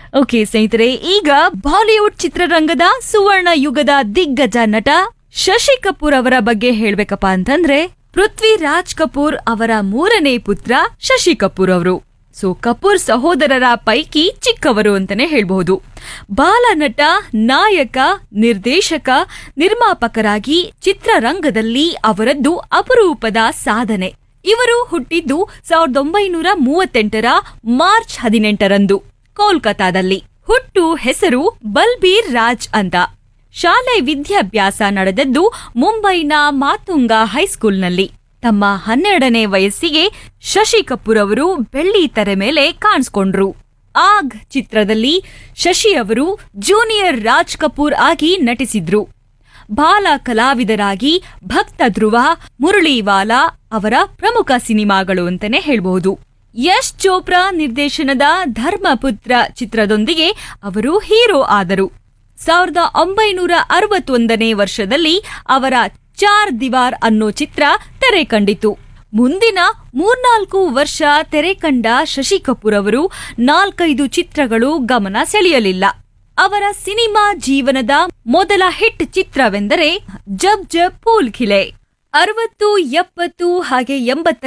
okay ಸ್ನೇಹಿತರೆ ಈಗ Bollywood ಚಿತ್ರರಂಗದ ಸುವರ್ಣ ಯುಗದ ದಿಗ್ಗಜ ನಟ ಶಶಿ ಕಪೂರ್ ಅವರ ಬಗ್ಗೆ ಹೇಳ್ಬೇಕಪ್ಪ ಅಂತಂದ್ರೆ ಪೃಥ್ವಿರಾಜ್ ಕಪೂರ್ ಅವರ ಮೂರನೇ ಪುತ್ರ ಶಶಿ ಕಪೂರ್ ಅವರು ಸೊ ಕಪೂರ್ ಸಹೋದರರ ಪೈಕಿ ಚಿಕ್ಕವರು ಅಂತಾನೆ ಹೇಳ್ಬಹುದು ಬಾಲನಟ ನಾಯಕ ನಿರ್ದೇಶಕ ನಿರ್ಮಾಪಕರಾಗಿ ಚಿತ್ರರಂಗದಲ್ಲಿ ಅವರದ್ದು ಅಪರೂಪದ ಸಾಧನೆ ಇವರು ಹುಟ್ಟಿದ್ದು ಸಾವಿರದ ಒಂಬೈನೂರ ಮೂವತ್ತೆಂಟರ ಮಾರ್ಚ್ ಹದಿನೆಂಟರಂದು ಕೋಲ್ಕತಾದಲ್ಲಿ ಹುಟ್ಟು ಹೆಸರು ಬಲ್ಬೀರ್ ರಾಜ್ ಅಂತ ಶಾಲೆ ವಿದ್ಯಾಭ್ಯಾಸ ನಡೆದದ್ದು ಮುಂಬೈನ ಮಾತುಂಗ ಹೈಸ್ಕೂಲ್ನಲ್ಲಿ ತಮ್ಮ ಹನ್ನೆರಡನೇ ವಯಸ್ಸಿಗೆ ಶಶಿ ಕಪೂರ್ ಅವರು ಬೆಳ್ಳಿ ತೆರೆ ಮೇಲೆ ಕಾಣಿಸ್ಕೊಂಡ್ರು ಆಗ್ ಚಿತ್ರದಲ್ಲಿ ಶಶಿ ಅವರು ಜೂನಿಯರ್ ರಾಜ್ ಕಪೂರ್ ಆಗಿ ನಟಿಸಿದ್ರು ಬಾಲ ಕಲಾವಿದರಾಗಿ ಭಕ್ತ ಧ್ರುವ ಮುರಳೀವಾಲಾ ಅವರ ಪ್ರಮುಖ ಸಿನಿಮಾಗಳು ಅಂತಾನೆ ಹೇಳ್ಬಹುದು ಯಶ್ ಚೋಪ್ರಾ ನಿರ್ದೇಶನದ ಧರ್ಮಪುತ್ರ ಚಿತ್ರದೊಂದಿಗೆ ಅವರು ಹೀರೋ ಆದರು ಸಾವಿರದ ಒಂಬೈನೂರ ಅರವತ್ತೊಂದನೇ ವರ್ಷದಲ್ಲಿ ಅವರ ಚಾರ್ ದಿವಾರ್ ಅನ್ನೋ ಚಿತ್ರ ತೆರೆ ಕಂಡಿತು ಮುಂದಿನ ಮೂರ್ನಾಲ್ಕು ವರ್ಷ ತೆರೆ ಕಂಡ ಶಶಿ ಕಪೂರ್ ಅವರು ನಾಲ್ಕೈದು ಚಿತ್ರಗಳು ಗಮನ ಸೆಳೆಯಲಿಲ್ಲ ಅವರ ಸಿನಿಮಾ ಜೀವನದ ಮೊದಲ ಹಿಟ್ ಚಿತ್ರವೆಂದರೆ ಜಬ್ ಜಬ್ ಫೂಲ್ ಖಿಲೆ ಅರವತ್ತು ಎಪ್ಪತ್ತು ಹಾಗೆ ಎಂಬತ್ತರ